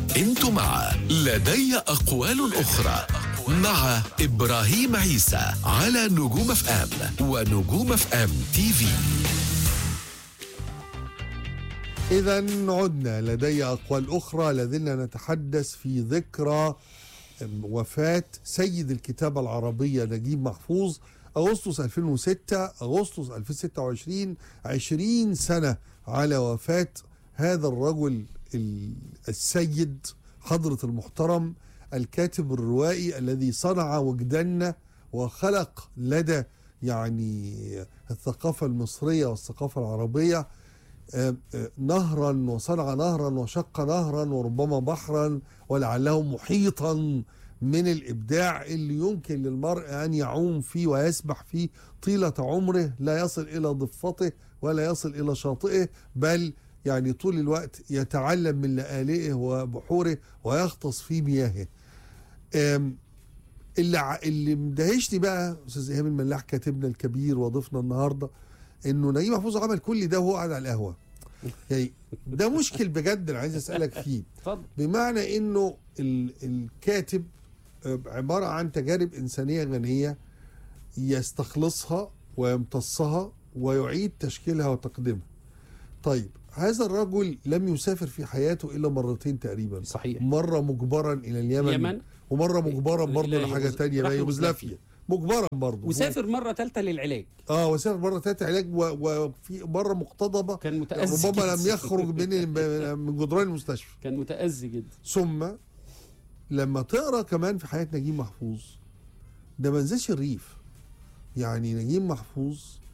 انتم مع لدي أقوال أخرى مع إبراهيم عيسى على نجوم اف ام ونجوم اف ام تي في إذا عدنا لدي أقوال أخرى لازلنا نتحدث في ذكرى وفاة سيد الكتابة العربية نجيب محفوظ أغسطس 2006 أغسطس 2026 20 سنة على وفاة هذا الرجل ال- السيد حضرة المحترم الكاتب الروائي الذي صنع وجداننا وخلق لدى يعني الثقافة المصرية والثقافة العربية آه، آه، نهرا وصنع نهرا وشق نهرا وربما بحرا ولعله محيطا من الابداع اللي يمكن للمرء ان يعوم فيه ويسبح فيه طيله عمره لا يصل الى ضفته ولا يصل الى شاطئه بل يعني طول الوقت يتعلم من لآلئه وبحوره ويغطس في مياهه. آم، اللي ع- اللي مدهشني بقى استاذ ايهاب الملاح كاتبنا الكبير وضيفنا النهارده انه نجيب محفوظ عمل كل ده وهو قاعد على القهوه يعني ده مشكل بجد انا عايز اسالك فيه اتفضل بمعنى انه ال- الكاتب آه، عباره عن تجارب انسانيه غنيه يستخلصها ويمتصها ويعيد تشكيلها وتقديمها طيب هذا الرجل لم يسافر في حياته الا مرتين تقريبا صحيح مره مجبرا الى اليمن, اليمن ومره مجبرا برضه إلى لحاجه يوغوس- تانية بقى راح يوغوسلافيا مجبرا برضه وسافر مره ثالثه للعلاج اه وسافر مره ثالثه علاج و- وفي مره مقتضبه كان متاذي ربما لم جداً. يخرج من من جدران المستشفى كان متاذي جدا ثم لما تقرا كمان في حياه نجيب محفوظ ده ما نزلش الريف يعني نجيب محفوظ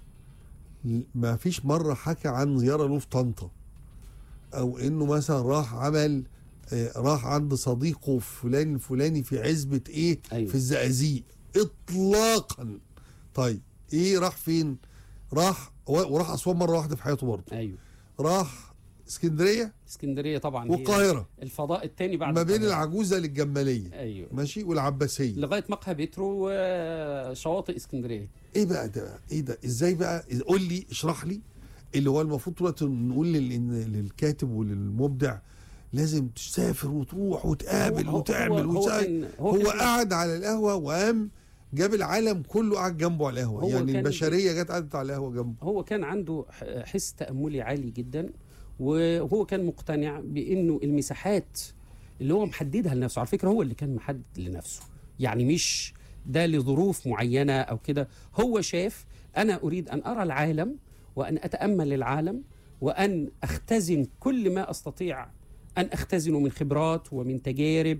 ما فيش مره حكى عن زياره له في طنطا او انه مثلا راح عمل آه، راح عند صديقه فلان الفلاني في عزبه ايه أيوة. في الزقازيق اطلاقا طيب ايه راح فين راح وراح اسوان مره واحده في حياته برضه ايوه راح اسكندريه اسكندريه طبعا هي والقاهره الفضاء الثاني بعد ما بين القاهرة. العجوزه للجماليه ايوه ماشي والعباسيه لغايه مقهى بترو وشواطئ اسكندريه ايه بقى ده ايه ده ازاي بقى قول لي اشرح لي اللي هو المفروض طول الوقت نقول لل- إن للكاتب وللمبدع لازم تسافر وتروح وتقابل هو- وتعمل هو, هو, وتسأل كان هو, كان- قعد على القهوه وقام جاب العالم كله قعد جنبه على القهوه هو يعني كان- البشريه جت قعدت على القهوه جنبه هو كان عنده ح- حس تأملي عالي جدا وهو كان مقتنع بأنه المساحات اللي هو محددها لنفسه على فكرة هو اللي كان محدد لنفسه يعني مش ده لظروف معينة أو كده هو شاف أنا أريد أن أرى العالم وأن أتأمل العالم وأن أختزن كل ما أستطيع أن أختزنه من خبرات ومن تجارب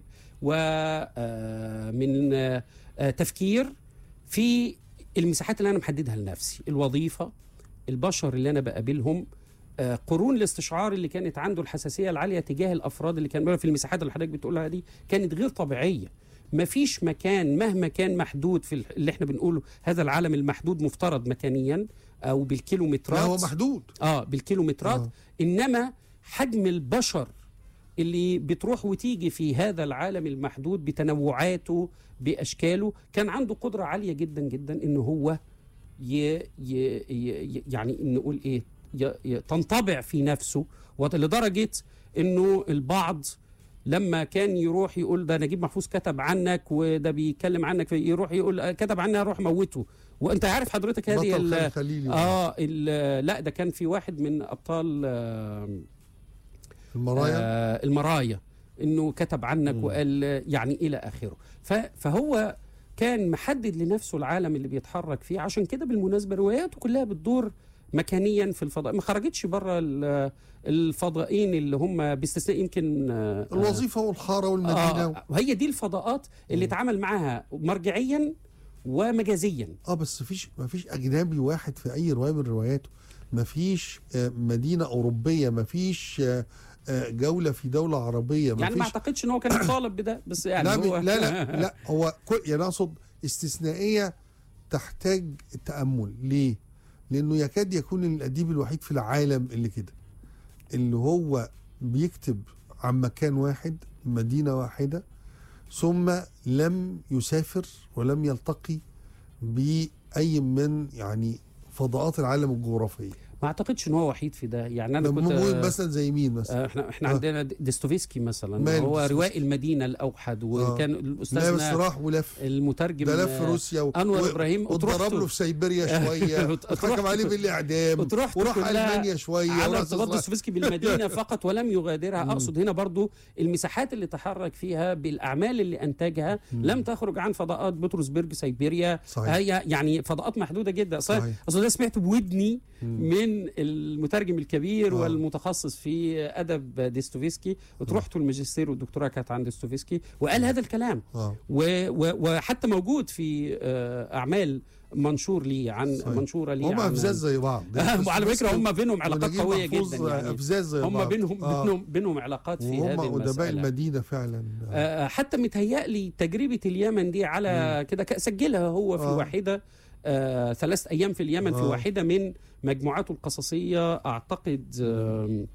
ومن تفكير في المساحات اللي أنا محددها لنفسي الوظيفة البشر اللي انا بقابلهم آه، قرون الاستشعار اللي كانت عنده الحساسيه العاليه تجاه الافراد اللي كان في المساحات اللي حضرتك بتقولها دي كانت غير طبيعيه مفيش مكان مهما كان محدود في ال- اللي احنا بنقوله هذا العالم المحدود مفترض مكانيا او لا بالكيلومترات هو محدود اه بالكيلومترات آه. آه. انما حجم البشر اللي بتروح وتيجي في هذا العالم المحدود بتنوعاته باشكاله كان عنده قدره عاليه جدا جدا ان هو ي ي ي يعني نقول ايه ي ي تنطبع في نفسه وت- لدرجه انه البعض لما كان يروح يقول ده نجيب محفوظ كتب عنك وده بيتكلم عنك يروح يقول آه، كتب عني هروح موته وانت عارف حضرتك هذه بطل ال- خالد خليلي اه ال- لا ده كان في واحد من ابطال آه المرايا آه المرايا انه كتب عنك مم. وقال يعني الى اخره ف- فهو كان محدد لنفسه العالم اللي بيتحرك فيه عشان كده بالمناسبه رواياته كلها بتدور مكانيا في الفضاء ما خرجتش بره ال- الفضائيين اللي هم باستثناء يمكن آه، الوظيفه والحاره والمدينه آه وهي دي الفضاءات اللي اتعامل معاها مرجعيا ومجازيا اه بس مفيش مفيش اجنبي واحد في اي روايه من رواياته مفيش آه، مدينه اوروبيه مفيش آه، آه، جوله في دوله عربيه يعني ما مفيش اعتقدش ان هو كان مطالب بده بس يعني لا, هو لا لا لا هو كل يعني اقصد استثنائيه تحتاج التامل ليه؟ لانه يكاد يكون الاديب الوحيد في العالم اللي كده اللي هو بيكتب عن مكان واحد مدينه واحده ثم لم يسافر ولم يلتقي باي من يعني فضاءات العالم الجغرافيه ما اعتقدش ان هو وحيد في ده يعني انا كنت مين مثلا زي مين مثلا آه، احنا احنا آه. عندنا ديستوفيسكي مثلا ماله هو ديستوفيسكي؟ روائي المدينه الاوحد وكان لا بس الاستاذنا راح ولف المترجم ده لف آه، روسيا و... انور و- ابراهيم واتضرب أطروحته. له في سيبيريا شويه أطروحته. واتحكم عليه بالاعدام أطروحته وراح كلها المانيا شويه على وراح ارتباط إسرائيل. دوستويفسكي بالمدينه فقط ولم يغادرها اقصد هنا برضو المساحات اللي تحرك فيها بالاعمال اللي انتجها لم تخرج عن فضاءات بطرسبرج سيبيريا صحيح. هي يعني فضاءات محدوده جدا اصل صحيح. اصل ده سمعته بودني من المترجم الكبير آه. والمتخصص في ادب ديستوفيسكي وتروحته الماجستير والدكتوراه كانت عن ديستوفيسكي وقال هذا الكلام اه و و وحتى موجود في آه، اعمال منشور لي عن صحيح. منشوره لي هم عن افزاز زي بعض وعلى فكره هم بينهم علاقات ونجيب قويه محفوظ جدا يعني افزاز زي هم بعض بينهم آه. بينهم بينهم علاقات في وهم هذه ادباء المساله المدينه فعلا آه، حتى متهيألي تجربة اليم دي على كده ك- سجلها هو في آه. واحدة آه، ثلاث أيام في اليمن في آه. واحدة من مجموعاته القصصية أعتقد آم،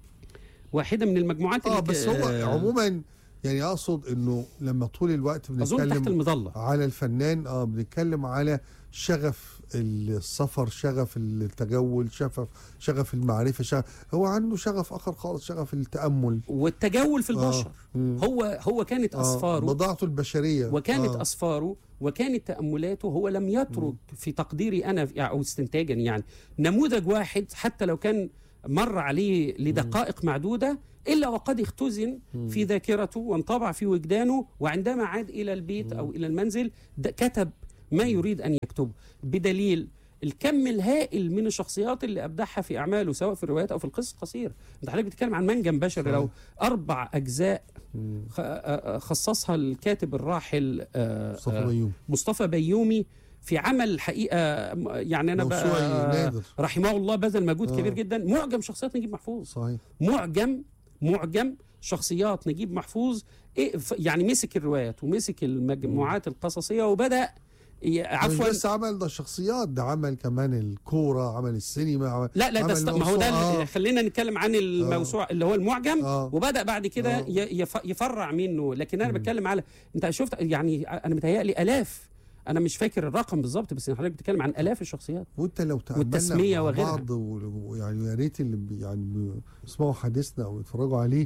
واحدة من المجموعات اه اللي ك- بس هو آه، عموما يعني اقصد انه لما طول الوقت أظن تحت بنتكلم المظلة على الفنان اه بنتكلم على شغف السفر شغف التجول شغف شغف المعرفه شغف هو عنده شغف اخر خالص شغف التامل والتجول في البشر آه. مم. هو هو كانت آه. أسفاره بضاعته البشريه وكانت آه. أسفاره وكانت تأملاته هو لم يترك في تقديري أنا يعني أو استنتاجا يعني نموذج واحد حتى لو كان مر عليه لدقائق معدودة إلا وقد اختزن في ذاكرته وانطبع في وجدانه وعندما عاد إلى البيت أو إلى المنزل د- كتب ما يريد أن يكتبه بدليل الكم الهائل من الشخصيات اللي ابدعها في اعماله سواء في الروايات او في القصص القصيره انت حضرتك بتتكلم عن منجم بشري لو اربع اجزاء مم. خ- آه، آه، خصصها الكاتب الراحل آه، مصطفى آه، بيوم مصطفى بيومي في عمل حقيقه م- يعني انا موسوعي بقى نادر رحمه الله بذل مجهود آه. كبير جدا معجم شخصيات نجيب محفوظ صحيح معجم معجم شخصيات نجيب محفوظ إيه ف- يعني مسك الروايات ومسك المجموعات القصصيه وبدا ي- عفوا عفوا بس عمل ده شخصيات ده عمل كمان الكوره عمل السينما عمل لا لا ده عمل است... ما هو ده موسوعة. اللي- خلينا نتكلم عن الموسوعه اللي هو المعجم آه. وبدا بعد كده آه. ي- يف... يفرع منه لكن انا بتكلم على انت شفت يعني انا متهيألي الاف انا مش فاكر الرقم بالظبط بس حضرتك بتتكلم عن الاف الشخصيات وانت لو تأملنا والتسمية مع وغيرها. بعض و- ويعني يا ريت اللي بي- يعني بيسمعوا حديثنا او يتفرجوا عليه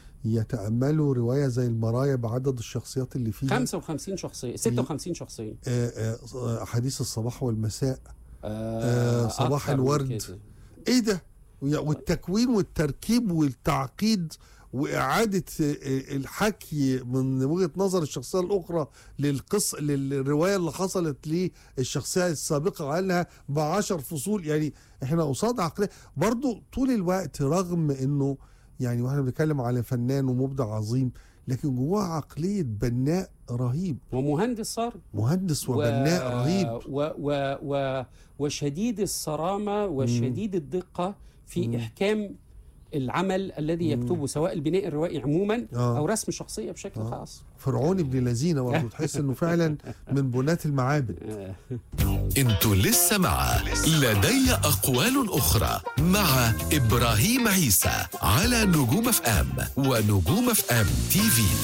يتأملوا رواية زي المرايا بعدد الشخصيات اللي فيها 55 شخصيه 56 شخصيه آه، آه، أحاديث الصباح والمساء آه صباح أكتر من الورد. كده. ايه ده ويا- والتكوين والتركيب والتعقيد وإعادة آه، آه، الحكي من وجهة نظر الشخصية الأخرى للقص للرواية اللي حصلت للشخصية السابقة عنها بعشر فصول يعني احنا قصاد عقلية برضو طول الوقت رغم انه يعني واحنا بنتكلم على فنان ومبدع عظيم لكن جواه عقلية بناء رهيب ومهندس صار مهندس وبناء رهيب و و و وشديد الصرامه وشديد الدقه في احكام العمل الذي يكتبه سواء البناء الروائي عموما آه. او رسم شخصيه بشكل خاص فرعون ابن لذينه برضه تحس انه فعلا من بناة المعابد آه. انتوا لسه مع لدي اقوال اخرى مع ابراهيم عيسى على نجوم اف ام ونجوم اف ام تي في